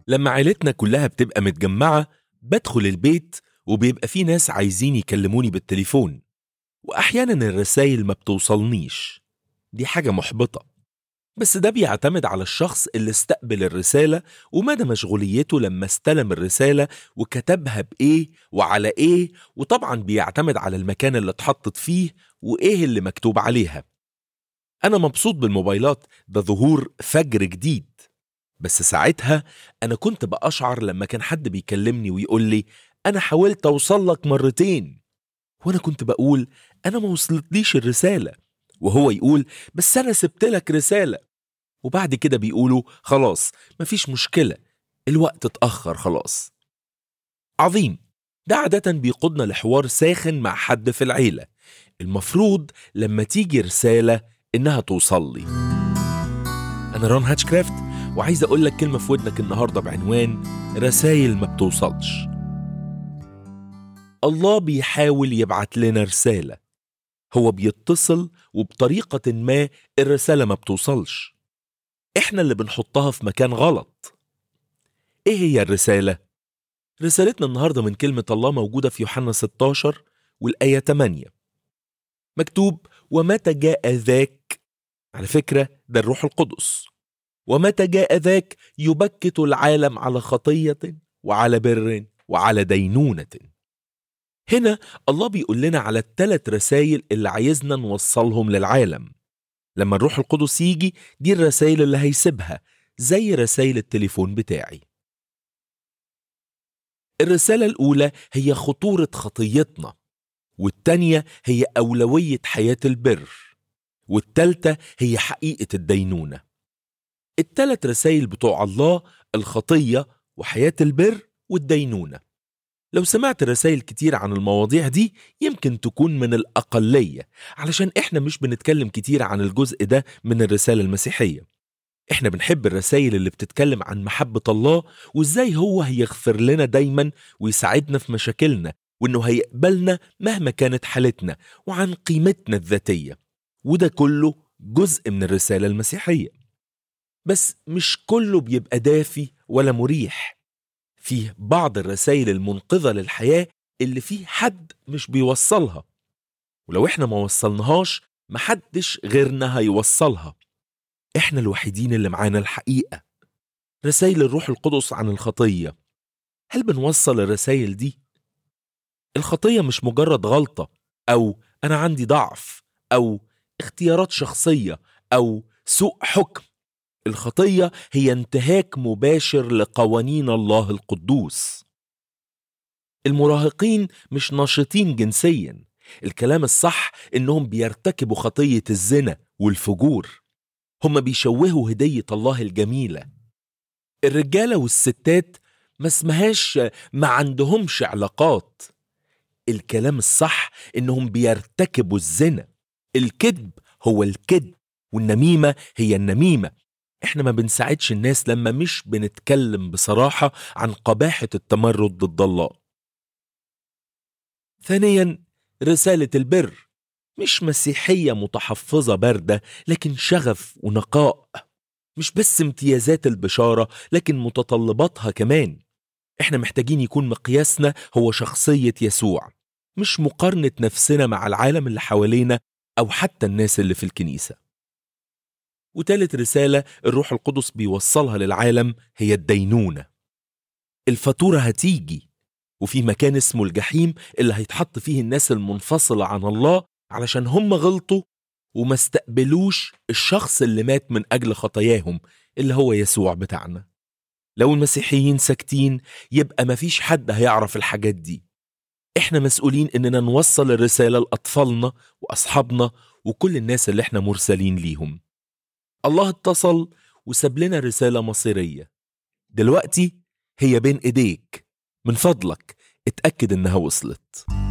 لما عيلتنا كلها بتبقى متجمعة بدخل البيت وبيبقى في ناس عايزين يكلموني بالتليفون وأحيانا الرسايل ما بتوصلنيش دي حاجة محبطة بس ده بيعتمد على الشخص اللي استقبل الرسالة ومدى مشغوليته لما استلم الرسالة وكتبها بإيه وعلى إيه وطبعا بيعتمد على المكان اللي اتحطت فيه وإيه اللي مكتوب عليها أنا مبسوط بالموبايلات ده ظهور فجر جديد بس ساعتها أنا كنت بأشعر لما كان حد بيكلمني ويقول لي أنا حاولت أوصل لك مرتين وأنا كنت بقول أنا ما وصلتليش الرسالة وهو يقول بس أنا سبت لك رسالة وبعد كده بيقولوا خلاص مفيش مشكلة الوقت اتأخر خلاص عظيم ده عادة بيقودنا لحوار ساخن مع حد في العيلة المفروض لما تيجي رسالة إنها توصل لي أنا رون هاتشكرافت وعايز أقول لك كلمة في ودنك النهاردة بعنوان رسايل ما بتوصلش الله بيحاول يبعت لنا رسالة هو بيتصل وبطريقة ما الرسالة ما بتوصلش احنا اللي بنحطها في مكان غلط ايه هي الرسالة؟ رسالتنا النهاردة من كلمة الله موجودة في يوحنا 16 والآية 8 مكتوب ومتى جاء ذاك على فكرة ده الروح القدس ومتى جاء ذاك يبكت العالم على خطية وعلى بر وعلى دينونة هنا الله بيقول لنا على الثلاث رسائل اللي عايزنا نوصلهم للعالم لما الروح القدس يجي دي الرسائل اللي هيسيبها زي رسائل التليفون بتاعي الرسالة الأولى هي خطورة خطيتنا والتانية هي أولوية حياة البر والتالتة هي حقيقة الدينونة التلات رسائل بتوع الله الخطية وحياة البر والدينونة لو سمعت رسائل كتير عن المواضيع دي يمكن تكون من الأقلية علشان إحنا مش بنتكلم كتير عن الجزء ده من الرسالة المسيحية إحنا بنحب الرسائل اللي بتتكلم عن محبة الله وإزاي هو هيغفر لنا دايما ويساعدنا في مشاكلنا وإنه هيقبلنا مهما كانت حالتنا وعن قيمتنا الذاتية وده كله جزء من الرسالة المسيحية بس مش كله بيبقى دافي ولا مريح فيه بعض الرسائل المنقذة للحياة اللي فيه حد مش بيوصلها ولو احنا ما وصلناهاش محدش غيرنا هيوصلها احنا الوحيدين اللي معانا الحقيقة رسائل الروح القدس عن الخطية هل بنوصل الرسائل دي؟ الخطية مش مجرد غلطة أو أنا عندي ضعف أو اختيارات شخصية أو سوء حكم الخطية هي انتهاك مباشر لقوانين الله القدوس المراهقين مش ناشطين جنسيا الكلام الصح انهم بيرتكبوا خطية الزنا والفجور هم بيشوهوا هدية الله الجميلة الرجالة والستات ما اسمهاش ما عندهمش علاقات الكلام الصح انهم بيرتكبوا الزنا الكذب هو الكذب والنميمة هي النميمة احنا ما بنساعدش الناس لما مش بنتكلم بصراحة عن قباحة التمرد ضد الله ثانيا رسالة البر مش مسيحية متحفظة باردة لكن شغف ونقاء مش بس امتيازات البشارة لكن متطلباتها كمان احنا محتاجين يكون مقياسنا هو شخصية يسوع مش مقارنة نفسنا مع العالم اللي حوالينا أو حتى الناس اللي في الكنيسة وتالت رسالة الروح القدس بيوصلها للعالم هي الدينونة الفاتورة هتيجي وفي مكان اسمه الجحيم اللي هيتحط فيه الناس المنفصلة عن الله علشان هم غلطوا وما استقبلوش الشخص اللي مات من أجل خطاياهم اللي هو يسوع بتاعنا لو المسيحيين ساكتين يبقى مفيش حد هيعرف الحاجات دي احنا مسؤولين اننا نوصل الرسالة لأطفالنا وأصحابنا وكل الناس اللي احنا مرسلين ليهم الله اتصل وساب لنا رسالة مصيرية دلوقتي هي بين ايديك من فضلك اتأكد انها وصلت